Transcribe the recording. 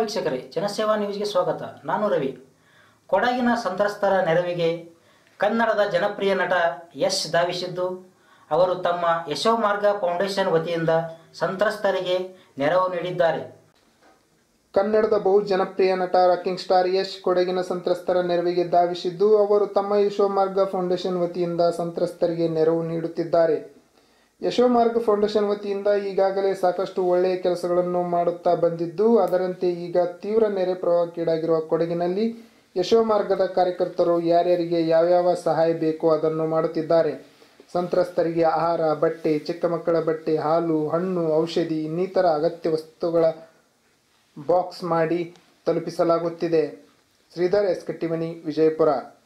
ವೀಕ್ಷಕರೇ ಜನಸೇವಾ ನ್ಯೂಸ್ಗೆ ಸ್ವಾಗತ ನಾನು ರವಿ ಕೊಡಗಿನ ಸಂತ್ರಸ್ತರ ನೆರವಿಗೆ ಕನ್ನಡದ ಜನಪ್ರಿಯ ನಟ ಯಶ್ ಧಾವಿಸಿದ್ದು ಅವರು ತಮ್ಮ ಯಶೋಮಾರ್ಗ ಫೌಂಡೇಶನ್ ವತಿಯಿಂದ ಸಂತ್ರಸ್ತರಿಗೆ ನೆರವು ನೀಡಿದ್ದಾರೆ ಕನ್ನಡದ ಬಹು ಜನಪ್ರಿಯ ನಟ ರಾಕಿಂಗ್ ಸ್ಟಾರ್ ಯಶ್ ಕೊಡಗಿನ ಸಂತ್ರಸ್ತರ ನೆರವಿಗೆ ಧಾವಿಸಿದ್ದು ಅವರು ತಮ್ಮ ಯಶೋಮಾರ್ಗ ಫೌಂಡೇಶನ್ ವತಿಯಿಂದ ಸಂತ್ರಸ್ತರಿಗೆ ನೆರವು ನೀಡುತ್ತಿದ್ದಾರೆ ಯಶೋಮಾರ್ಗ ಫೌಂಡೇಶನ್ ವತಿಯಿಂದ ಈಗಾಗಲೇ ಸಾಕಷ್ಟು ಒಳ್ಳೆಯ ಕೆಲಸಗಳನ್ನು ಮಾಡುತ್ತಾ ಬಂದಿದ್ದು ಅದರಂತೆ ಈಗ ತೀವ್ರ ನೆರೆ ಪ್ರವಾಹಕ್ಕೀಡಾಗಿರುವ ಕೊಡಗಿನಲ್ಲಿ ಯಶೋಮಾರ್ಗದ ಕಾರ್ಯಕರ್ತರು ಯಾರ್ಯಾರಿಗೆ ಯಾವ್ಯಾವ ಸಹಾಯ ಬೇಕೋ ಅದನ್ನು ಮಾಡುತ್ತಿದ್ದಾರೆ ಸಂತ್ರಸ್ತರಿಗೆ ಆಹಾರ ಬಟ್ಟೆ ಚಿಕ್ಕ ಮಕ್ಕಳ ಬಟ್ಟೆ ಹಾಲು ಹಣ್ಣು ಔಷಧಿ ಇನ್ನಿತರ ಅಗತ್ಯ ವಸ್ತುಗಳ ಬಾಕ್ಸ್ ಮಾಡಿ ತಲುಪಿಸಲಾಗುತ್ತಿದೆ ಶ್ರೀಧರ್ ಎಸ್ ಕಟ್ಟಿಮನಿ ವಿಜಯಪುರ